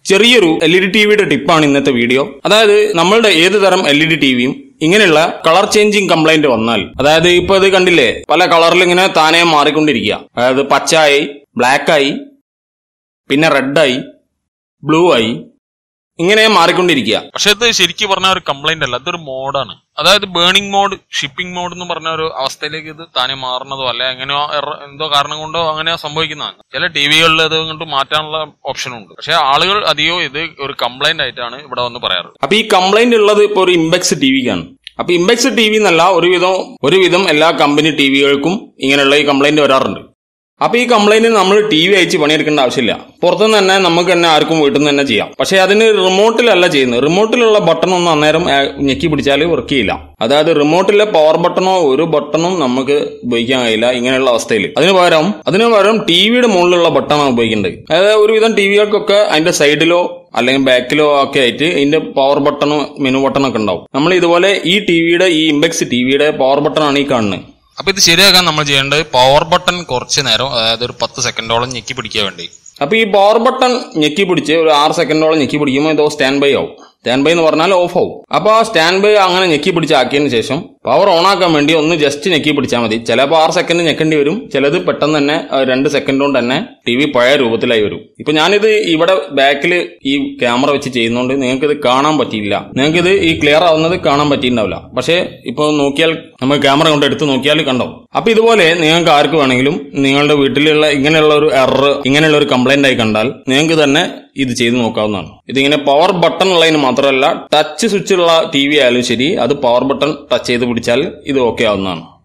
ചെറിയൊരു L E D ടിവിയുടെ ടിപ്പാണ് ഇന്നത്തെ വീഡിയോ അതായത് നമ്മളുടെ ഏത് തരം എൽ ഇ ഡി ടിവിയും ഇങ്ങനെയുള്ള കളർ ചേഞ്ചിങ് കംപ്ലൈന്റ് വന്നാൽ അതായത് ഇപ്പൊ ഇത് കണ്ടില്ലേ പല കളറിൽ ഇങ്ങനെ താനേ മാറിക്കൊണ്ടിരിക്കുക അതായത് പച്ചയായി ബ്ലാക്കായി പിന്നെ റെഡായി ബ്ലൂ ആയി ഇങ്ങനെ മാറിക്കൊണ്ടിരിക്കുക പക്ഷെ ഇത് ശരിക്കും പറഞ്ഞ ഒരു കംപ്ലൈന്റ് അല്ല ഇതൊരു മോഡാണ് അതായത് ബേണിംഗ് മോഡ് ഷിപ്പിംഗ് മോഡ് എന്ന് പറഞ്ഞ ഒരു അവസ്ഥയിലേക്ക് ഇത് താനെ മാറുന്നതോ അല്ലെ എങ്ങനെയോ error- എന്തോ കാരണം കൊണ്ടോ അങ്ങനെ സംഭവിക്കുന്നതാണ് ചില ടി വികളിൽ ഇത് കൊണ്ട് മാറ്റാനുള്ള ഓപ്ഷനും ഉണ്ട് പക്ഷെ ആളുകൾ അധികവും ഇത് ഒരു കംപ്ലൈന്റ് ആയിട്ടാണ് ഇവിടെ വന്ന് പറയാറ് അപ്പൊ ഈ കംപ്ലൈന്റ് ഉള്ളത് ഇപ്പൊ ഒരു ഇംബെക്സ് ടി വിക്കാണ് അപ്പൊ ഇംബെക്സ് ടി വി എന്നല്ല ഒരുവിധം ഒരുവിധം എല്ലാ കമ്പനി ടി വികൾക്കും ഇങ്ങനെയുള്ള ഈ കംപ്ലൈന്റ് വരാറുണ്ട് അപ്പൊ ഈ കംപ്ലൈന്റ് നമ്മൾ ടി വി അയച്ച് പണിയെടുക്കേണ്ട ആവശ്യമില്ല പുറത്തുനിന്ന് തന്നെ നമുക്ക് തന്നെ ആർക്കും വീട്ടിൽ നിന്ന് തന്നെ ചെയ്യാം പക്ഷെ അതിന് റിമോട്ടിലല്ല ചെയ്യുന്നത് റിമോട്ടിലുള്ള ബട്ടൺ ഒന്നും അന്നേരം ആ, ഞെക്കി പിടിച്ചാൽ വർക്ക് ചെയ്യില്ല അതായത് റിമോട്ടിലെ പവർ ബട്ടണോ ഒരു ബട്ടണും നമുക്ക് ഉപയോഗിക്കാൻ കഴിയില്ല ഇങ്ങനെയുള്ള അവസ്ഥയിൽ അതിന് പകരം അതിന് പകരം ടി വിയുടെ മുകളിലുള്ള ബട്ടണാണ് ഉപയോഗിക്കേണ്ടത് അതായത് ഒരുവിധം ടി വികൾക്കൊക്കെ അതിന്റെ സൈഡിലോ അല്ലെങ്കിൽ ബാക്കിലോ ഒക്കെ ആയിട്ട് ഇതിന്റെ പവർ ബട്ടണും മെനു ബട്ടണും ഒക്കെ ഉണ്ടാവും നമ്മൾ ഇതുപോലെ ഈ ടിവിയുടെ ഈ ഇംബെക്സ് ടിവിയുടെ പവർ ബട്ടണാണ് ഈ കാണുന്നത് അപ്പൊ ഇത് ശരിയാക്കാൻ നമ്മൾ ചെയ്യേണ്ടത് പവർ ബട്ടൺ കുറച്ച് നേരം അതായത് ഒരു പത്ത് സെക്കൻഡോളം ഞെക്കി പിടിക്കാൻ വേണ്ടി അപ്പൊ ഈ പവർ ബട്ടൺ ഞെക്കി പിടിച്ച് ഒരു ആറ് സെക്കൻഡോളം ഞെക്കി പിടിക്കുമ്പോൾ ഇതോ സ്റ്റാൻഡ് ബൈ ആവും സ്റ്റാൻഡ് ബൈ എന്ന് പറഞ്ഞാൽ ഓഫ് ആവും അപ്പൊ ആ സ്റ്റാൻഡ് ബൈ അങ്ങനെ ഞെക്കി പിടിച്ച് ആക്കിയതിന് ശേഷം പവർ ഓൺ ആക്കാൻ വേണ്ടി ഒന്ന് ജസ്റ്റ് ഞെക്കി പിടിച്ചാൽ മതി ചിലപ്പോൾ ആറ് സെക്കൻഡ് ഞെക്കേണ്ടി വരും ചിലത് പെട്ടെന്ന് തന്നെ ആ, രണ്ട് സെക്കൻഡ് കൊണ്ട് തന്നെ ടി വി പഴയ രൂപത്തിലായി വരും ഇപ്പൊ ഞാനിത് ഇവിടെ ബാക്കിൽ ഈ ക്യാമറ വെച്ച് ചെയ്യുന്നതുകൊണ്ട് നിങ്ങൾക്ക് ഇത് കാണാൻ പറ്റിയില്ല നിങ്ങൾക്ക് ഇത് ഈ ക്ലിയർ ആവുന്നത് കാണാൻ പറ്റിയിട്ടുണ്ടാവില്ല പക്ഷേ ഇപ്പൊ നോക്കിയാൽ നമ്മൾ ക്യാമറ കൊണ്ട് എടുത്ത് നോക്കിയാൽ കണ്ടോ അപ്പൊ ഇതുപോലെ നിങ്ങൾക്ക് ആർക്ക് വേണമെങ്കിലും നിങ്ങളുടെ വീട്ടിലുള്ള ഇങ്ങനെയുള്ള ഒരു എറർ ഇങ്ങനെയുള്ള ഒരു കംപ്ലൈന്റ് ആയി കണ്ടാൽ നിങ്ങൾക്ക് തന്നെ ഇത് ചെയ്ത് നോക്കാവുന്നതാണ് ഇതിങ്ങനെ പവർ ബട്ടൺ ഉള്ളതിന് മാത്രമല്ല ടച്ച് സ്വിച്ച് ഉള്ള ടി വി ആയാലും ശരി അത് പവർ ബട്ടൺ ടച്ച് ചെയ്ത് പിടിച്ചാൽ ഇത് ഓക്കെ ആവുന്നതാണ്